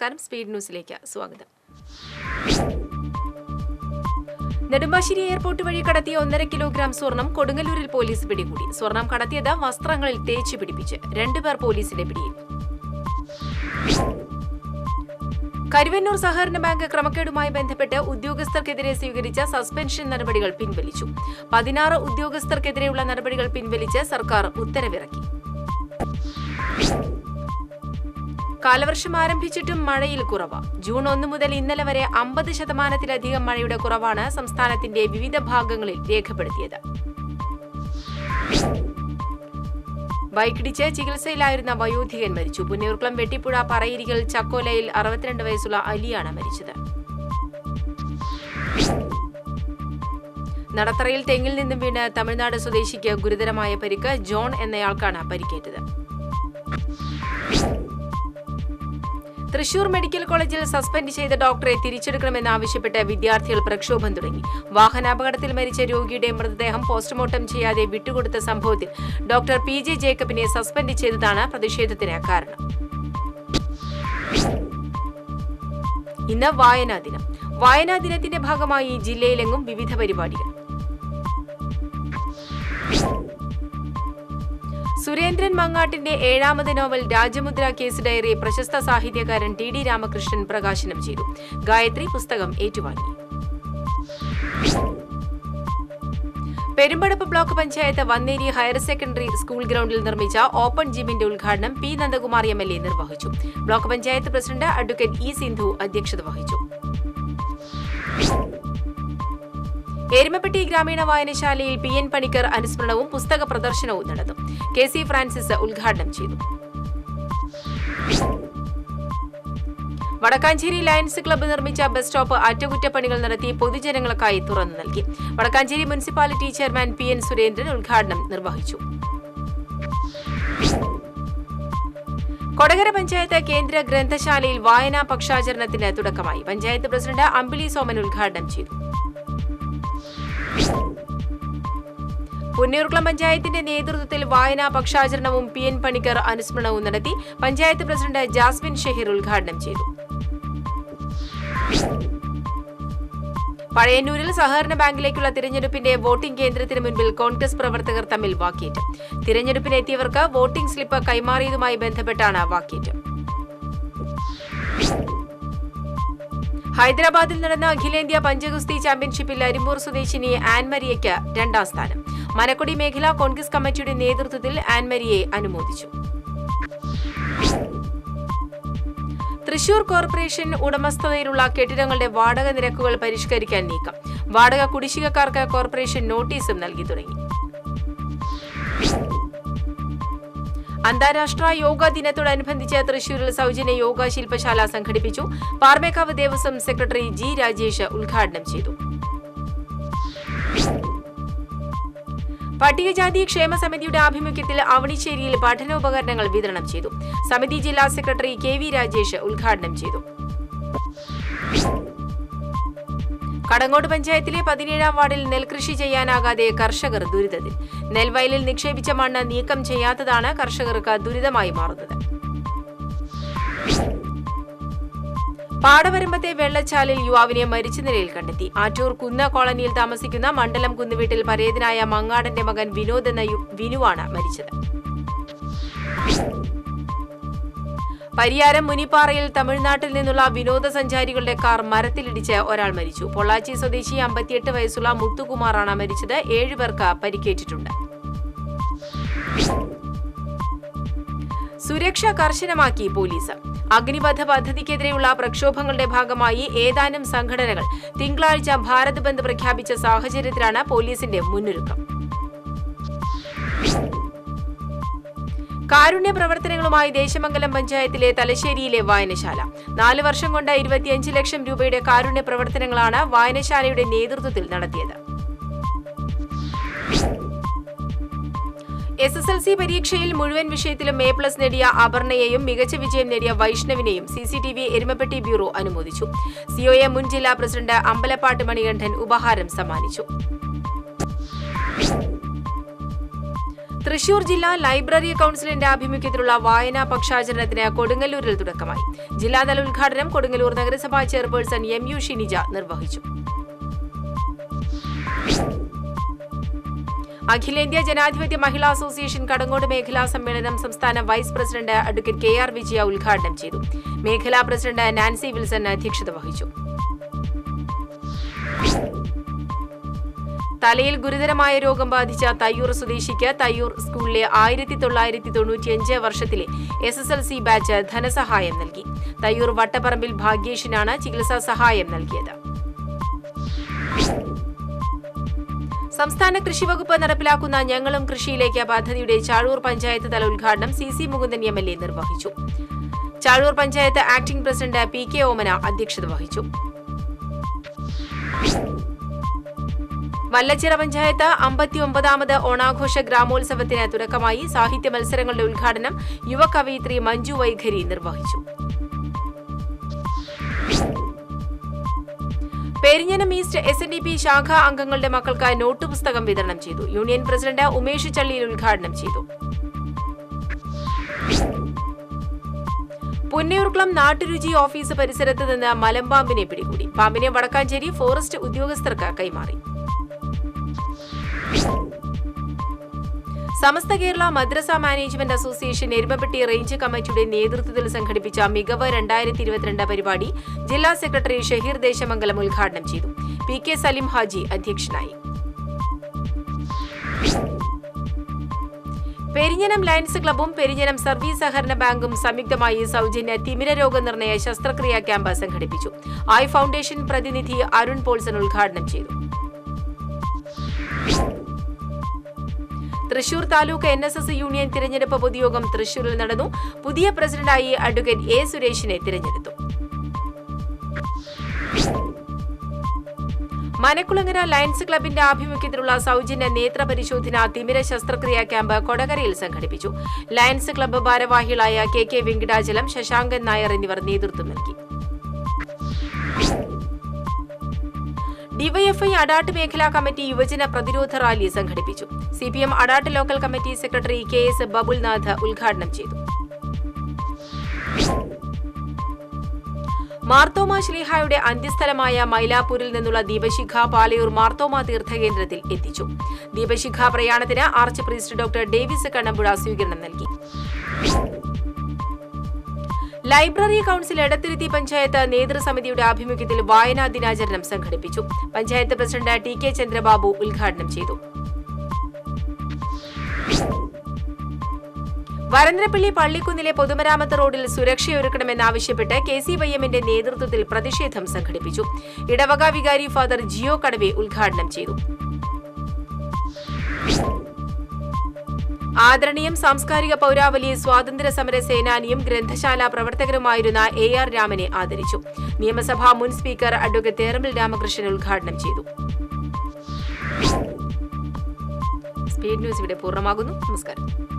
നമസ്കാരം സ്പീഡ് ന്യൂസിലേക്ക് സ്വാഗതം നെടുമ്പാശ്ശേരി എയർപോർട്ട് വഴി കടത്തിയ ഒന്നര കിലോഗ്രാം സ്വർണം കൊടുങ്ങല്ലൂരിൽ പോലീസ് പിടികൂടി സ്വർണം കടത്തിയത് വസ്ത്രങ്ങളിൽ തേച്ചു പിടിപ്പിച്ച് രണ്ടുപേർ പോലീസിന്റെ പിടിയിൽ കരുവന്നൂർ സഹകരണ ബാങ്ക് ക്രമക്കേടുമായി ബന്ധപ്പെട്ട് ഉദ്യോഗസ്ഥർക്കെതിരെ സ്വീകരിച്ച സസ്പെൻഷൻ നടപടികൾ പിൻവലിച്ചു പതിനാറ് ഉദ്യോഗസ്ഥർക്കെതിരെയുള്ള നടപടികൾ പിൻവലിച്ച് സർക്കാർ ഉത്തരവിറക്കി കാലവർഷം ആരംഭിച്ചിട്ടും മഴയിൽ കുറവ് ജൂൺ ഒന്ന് മുതൽ ഇന്നലെ വരെ അമ്പത് ശതമാനത്തിലധികം മഴയുടെ കുറവാണ് സംസ്ഥാനത്തിന്റെ വിവിധ ഭാഗങ്ങളിൽ രേഖപ്പെടുത്തിയത് ബൈക്കിടിച്ച് ചികിത്സയിലായിരുന്ന വയോധികൻ മരിച്ചു പുന്നയൂർക്കുളം വെട്ടിപ്പുഴ പറയിരികൽ ചക്കോലയിൽ അറുപത്തിരണ്ട് വയസ്സുള്ള അലിയാണ് മരിച്ചത് നടത്തറയിൽ തെങ്ങിൽ നിന്നും വീണ് തമിഴ്നാട് സ്വദേശിക്ക് ഗുരുതരമായ പരിക്ക് ജോൺ എന്നയാൾക്കാണ് പരിക്കേറ്റത് തൃശൂർ മെഡിക്കൽ കോളേജിൽ സസ്പെൻഡ് ചെയ്ത ഡോക്ടറെ തിരിച്ചെടുക്കണമെന്നാവശ്യപ്പെട്ട് വിദ്യാർത്ഥികൾ പ്രക്ഷോഭം തുടങ്ങി വാഹനാപകടത്തിൽ മരിച്ച രോഗിയുടെ മൃതദേഹം പോസ്റ്റ്മോർട്ടം ചെയ്യാതെ വിട്ടുകൊടുത്ത സംഭവത്തിൽ ഡോക്ടർ പി ജെ ജേക്കബിനെ സസ്പെൻഡ് ചെയ്തതാണ് പ്രതിഷേധത്തിന് കാരണം ഇന്ന് വായനാ ദിനം വായനാ ദിനത്തിന്റെ ഭാഗമായി ജില്ലയിലെങ്ങും വിവിധ പരിപാടികൾ സുരേന്ദ്രൻ മങ്ങാട്ടിന്റെ ഏഴാമത് നോവൽ രാജമുദ്ര കേസ് ഡയറി പ്രശസ്ത സാഹിത്യകാരൻ ടി ഡി രാമകൃഷ്ണൻ പ്രകാശനം ചെയ്തു ഗായത്രി പുസ്തകം ഏറ്റുവാങ്ങി Perumpadappu block panchayat Vanneri higher secondary school ഗ്രൗണ്ടിൽ നിർമ്മിച്ച ഓപ്പൺ ജിമ്മിന്റെ ഉദ്ഘാടനം P Nandakumar M L A നിർവഹിച്ചു block panchayat president advocate E Sindhu അധ്യക്ഷത വഹിച്ചു എരുമപ്പെട്ടി ഗ്രാമീണ വായനശാലയിൽ പി എൻ പണിക്കർ അനുസ്മരണവും പുസ്തക പ്രദർശനവും നടന്നു കെ സി ഫ്രാൻസിസ് ഉദ്ഘാടനം ചെയ്തു വടക്കാഞ്ചേരി ലയൺസ് ക്ലബ്ബ് നിർമ്മിച്ച ബസ് സ്റ്റോപ്പ് അറ്റകുറ്റപ്പണികൾ നടത്തി പൊതുജനങ്ങൾക്കായി തുറന്നു നൽകി Vadakkanchery municipality chairman P N Surendran ഉദ്ഘാടനം നിർവഹിച്ചു കൊടകര പഞ്ചായത്ത് കേന്ദ്ര ഗ്രന്ഥശാലയിൽ വായനാ പക്ഷാചരണത്തിന് തുടക്കമായി പഞ്ചായത്ത് പ്രസിഡന്റ് അമ്പിളി സോമൻ ഉദ്ഘാടനം ചെയ്തു പുന്നയൂർക്കുളം പഞ്ചായത്തിന്റെ നേതൃത്വത്തിൽ വായനാ പക്ഷാചരണവും പി എൻ പണിക്കർ അനുസ്മരണവും നടത്തി പഞ്ചായത്ത് പ്രസിഡന്റ് ജാസ്മിൻ ഷഹീർ ഉദ്ഘാടനം ചെയ്തു പഴയന്നൂരിൽ സഹകരണ ബാങ്കിലേക്കുള്ള തിരഞ്ഞെടുപ്പിന്റെ വോട്ടിംഗ് കേന്ദ്രത്തിന് മുൻപിൽ കോൺഗ്രസ് പ്രവർത്തകർ തമ്മിൽ വാക്കേറ്റം തിരഞ്ഞെടുപ്പിനെത്തിയവർക്ക് വോട്ടിംഗ് സ്ലിപ്പ് കൈമാറിയതുമായി ബന്ധപ്പെട്ടാണ് വാക്കേറ്റം ഹൈദരാബാദിൽ നടന്ന അഖിലേന്ത്യാ പഞ്ചഗുസ്തി ചാമ്പ്യൻഷിപ്പിൽ അരിമ്പൂർ സ്വദേശിനി ആൻമരിയയ്ക്ക് രണ്ടാം സ്ഥാനം മനക്കൊടി മേഖലാ കോൺഗ്രസ് കമ്മിറ്റിയുടെ നേതൃത്വത്തിൽ ആൻമരിയെ അനുമോദിച്ചു തൃശൂർ കോർപ്പറേഷൻ ഉടമസ്ഥതയിലുള്ള കെട്ടിടങ്ങളുടെ വാടക നിരക്കുകൾ പരിഷ്കരിക്കാൻ നീക്കം വാടക കുടിശ്ശികക്കാർക്ക് കോർപ്പറേഷൻ നോട്ടീസും നൽകി തുടങ്ങി അന്താരാഷ്ട്ര യോഗ ദിനത്തോടനുബന്ധിച്ച് തൃശൂരിൽ സൗജന്യ യോഗ ശില്പശാല സംഘടിപ്പിച്ചു പാർമേക്കാവ് ദേവസ്വം സെക്രട്ടറി ജി രാജേഷ് ഉദ്ഘാടനം ചെയ്തു പട്ടികജാതി ക്ഷേമ സമിതിയുടെ ആഭിമുഖ്യത്തിൽ അവണിശ്ശേരിയിൽ പഠനോപകരണങ്ങൾ വിതരണം ചെയ്തു സമിതി ജില്ലാ സെക്രട്ടറി കെ വി രാജേഷ് ഉദ്ഘാടനം ചെയ്തു കടങ്ങോട് പഞ്ചായത്തിലെ പതിനേഴാം വാർഡിൽ നെൽകൃഷി ചെയ്യാനാകാതെ കർഷകർ ദുരിതത്തിൽ നെൽവയലിൽ നിക്ഷേപിച്ച മണ്ണ് നീക്കം ചെയ്യാത്തതാണ് കർഷകർക്ക് ദുരിതമായി മാറുന്നത് പാടവരമ്പത്തെ വെള്ളച്ചാലിൽ യുവാവിനെ മരിച്ച നിലയിൽ കണ്ടെത്തി ആറ്റൂർ കുന്ന കോളനിയിൽ താമസിക്കുന്ന മണ്ഡലം കുന്നുവീട്ടിൽ പരേതനായ മങ്ങാടന്റെ മകൻ വിനോദ് എന്ന യു- വിനുവാണ് മരിച്ചത് പരിയാരം മുനിപ്പാറയിൽ തമിഴ്നാട്ടിൽ നിന്നുള്ള വിനോദസഞ്ചാരികളുടെ കാർ മരത്തിലിടിച്ച് ഒരാൾ മരിച്ചു പൊള്ളാച്ചി സ്വദേശി അമ്പത്തിയെട്ട് വയസ്സുള്ള മുത്തുകുമാറാണ് മരിച്ചത് ഏഴുപേർക്ക് പരിക്കേറ്റിട്ടുണ്ട് സുരക്ഷ കർശനമാക്കി പോലീസ് അഗ്നിപഥ പദ്ധതിക്കെതിരെയുള്ള പ്രക്ഷോഭങ്ങളുടെ ഭാഗമായി ഏതാനും സംഘടനകൾ തിങ്കളാഴ്ച ഭാരത് ബന്ദ് പ്രഖ്യാപിച്ച സാഹചര്യത്തിലാണ് പോലീസിന്റെ മുന്നൊരുക്കം കാരുണ്യ പ്രവർത്തനങ്ങളുമായി ദേശമംഗലം പഞ്ചായത്തിലെ തലശ്ശേരിയിലെ വായനശാല നാല് വർഷം കൊണ്ട് ഇരുപത്തിയഞ്ച് ലക്ഷം രൂപയുടെ കാരുണ്യ പ്രവർത്തനങ്ങളാണ് വായനശാലയുടെ നേതൃത്വത്തിൽ നടത്തിയത് എസ് എസ് എൽ സി പരീക്ഷയിൽ മുഴുവൻ വിഷയത്തിലും എ പ്ലസ് നേടിയ അപർണയെയും മികച്ച വിജയം നേടിയ വൈഷ്ണവിനെയും C C T V Erumapetty bureau അനുമോദിച്ചു സിഒഎ മുൻ ജില്ലാ പ്രസിഡന്റ് അമ്പലപ്പാട്ട് മണികണ്ഠൻ ഉപഹാരം സമ്മാനിച്ചു തൃശൂർ ജില്ലാ ലൈബ്രറി കൌൺസിലിന്റെ ആഭിമുഖ്യത്തിലുള്ള വായനാ പക്ഷാചരണത്തിന് കൊടുങ്ങല്ലൂരിൽ തുടക്കമായി ജില്ലാതല ഉദ്ഘാടനം കൊടുങ്ങല്ലൂർ നഗരസഭാ ചെയർപേഴ്സൺ എം യു ഷിനിജ നിർവഹിച്ചു അഖിലേന്ത്യാ ജനാധിപത്യ മഹിളാ അസോസിയേഷൻ കടങ്ങോട് മേഖലാ സമ്മേളനം സംസ്ഥാന vice president advocate K R Vijaya ഉദ്ഘാടനം ചെയ്തു മേഖലാ പ്രസിഡന്റ് നാൻസി വിൽസൺ അധ്യക്ഷത വഹിച്ചു തലയിൽ ഗുരുതരമായ രോഗം ബാധിച്ച തയ്യൂർ സ്വദേശിക്ക് തയ്യൂർ സ്കൂളിലെ ആയിരത്തി തൊള്ളായിരത്തി തൊണ്ണൂറ്റിയഞ്ച് വർഷത്തിലെ S S L C batch ധനസഹായം നൽകി തയ്യൂർ വട്ടപ്പറമ്പിൽ ഭാഗ്യേഷിനാണ് ചികിത്സാ സഹായം നൽകിയത് സംസ്ഥാന കൃഷിവകുപ്പ് നടപ്പിലാക്കുന്ന ഞങ്ങളും കൃഷിയിലേക്ക് പദ്ധതിയുടെ ചാഴൂർ പഞ്ചായത്ത് തല ഉദ്ഘാടനം C C Mukundan M L A നിർവഹിച്ചു Chazhoor panchayat acting president P K Omana അധ്യക്ഷത വഹിച്ചു വല്ലച്ചിറ പഞ്ചായത്ത് അമ്പത്തിയൊമ്പതാമത് ഓണാഘോഷ ഗ്രാമോത്സവത്തിന് തുടക്കമായി സാഹിത്യ മത്സരങ്ങളുടെ ഉദ്ഘാടനം യുവകവയിത്രി മഞ്ജു വൈഖരി നിർവഹിച്ചു Perinjanam east S N D P ശാഖാ അംഗങ്ങളുടെ മക്കൾക്ക് നോട്ട് പുസ്തകം വിതരണം ചെയ്തു യൂണിയൻ പ്രസിഡന്റ് ഉമേഷ് ചള്ളിയിൽ ഉദ്ഘാടനം ചെയ്തു പുന്നയൂർക്കുളം നാട്ടുരുചി ഓഫീസ് പരിസരത്ത് നിന്ന് മലമ്പാമ്പിനെ പിടികൂടി പാമ്പിനെ വടക്കാഞ്ചേരി ഫോറസ്റ്റ് ഉദ്യോഗസ്ഥർക്ക് കൈമാറി Samastha Kerala madrasa management association Erumapetty range കമ്മിറ്റിയുടെ നേതൃത്വത്തിൽ സംഘടിപ്പിച്ച മികവ് രണ്ടായിരത്തി ഇരുപത്തിരണ്ട് പരിപാടി ജില്ലാ സെക്രട്ടറി ഷഹീർ ദേശമംഗലം ഉദ്ഘാടനം ചെയ്തു പി കെ സലിം ഹാജി അധ്യക്ഷനായി പെരിഞ്ഞനം ലയൺസ് ക്ലബും പെരിഞ്ഞനം സർവീസ് സഹകരണ ബാങ്കും സംയുക്തമായി സൗജന്യ തിമിര രോഗനിർണയ ശസ്ത്രക്രിയാ ക്യാമ്പ് സംഘടിപ്പിച്ചു ഐ ഫൗണ്ടേഷൻ പ്രതിനിധി അരുൺ പോൾസൺ ഉദ്ഘാടനം ചെയ്തു Thrissur taluk N S S union തിരഞ്ഞെടുപ്പ് പൊതുയോഗം തൃശൂരിൽ നടന്നു പുതിയ പ്രസിഡന്റായി അഡ്വക്കേറ്റ് എ സുരേഷിനെ തിരഞ്ഞെടുത്തു മനക്കുളങ്ങര ലയൺസ് ക്ലബിന്റെ ആഭിമുഖ്യത്തിലുള്ള സൗജന്യ നേത്ര പരിശോധന തിമിര ശസ്ത്രക്രിയാ ക്യാമ്പ് കൊടകരയിൽ സംഘടിപ്പിച്ചു ലയൺസ് ക്ലബ്ബ് ഭാരവാഹികളായ കെ കെ വെങ്കിടാചലം ശശാങ്കൻ നായർ എന്നിവർ നേതൃത്വം നൽകി ഡിവൈഎഫ്ഐ അടാട്ട് മേഖലാ കമ്മിറ്റി യുവജന പ്രതിരോധ റാലി സംഘടിപ്പിച്ചു CPM Adat local committee secretary K S Babulnath ഉദ്ഘാടനം ചെയ്തു മാർത്തോമ ശ്ലീഹായുടെ അന്ത്യസ്ഥലമായ മൈലാപ്പൂരിൽ നിന്നുള്ള ദീപശിഖ പാലയൂർ മാർത്തോമ തീർത്ഥകേന്ദ്രത്തിൽ എത്തിച്ചു ദീപശിഖ പ്രയാണത്തിന് arch priest doctor Davis Kannampuzha സ്വീകരണം നൽകി ലൈബ്രറി കൌൺസിൽ എടത്തിരുത്തി പഞ്ചായത്ത് നേതൃസമിതിയുടെ ആഭിമുഖ്യത്തിൽ വായനാ ദിനാചരണം സംഘടിപ്പിച്ചു panchayat president T K Chandrababu ഉദ്ഘാടനം ചെയ്തു വരന്തരപ്പള്ളി പള്ളിക്കുന്നിലെ പൊതുമരാമത്ത് റോഡിൽ സുരക്ഷയൊരുക്കണമെന്നാവശ്യപ്പെട്ട് കെ സി വൈ എമ്മിന്റെ നേതൃത്വത്തിൽ പ്രതിഷേധം സംഘടിപ്പിച്ചു ഇടവക വികാരി ഫാദർ ജിയോ കടവെ ഉദ്ഘാടനം ചെയ്തു ആദരണീയം സാംസ്കാരിക പൗരാവലി സ്വാതന്ത്ര്യ സമര സേനാനിയും ഗ്രന്ഥശാല പ്രവർത്തകരുമായിരുന്ന എ ആർ രാമനെ ആദരിച്ചു നിയമസഭാ മുൻ സ്പീക്കർ അഡ്വക്കേറ്റ് തേറമ്പിൽ രാമകൃഷ്ണൻ ഉദ്ഘാടനം ചെയ്തു സ്പീഡ് ന്യൂസ് ഇവിടെ പൂർണ്ണമാകുന്നു നമസ്കാരം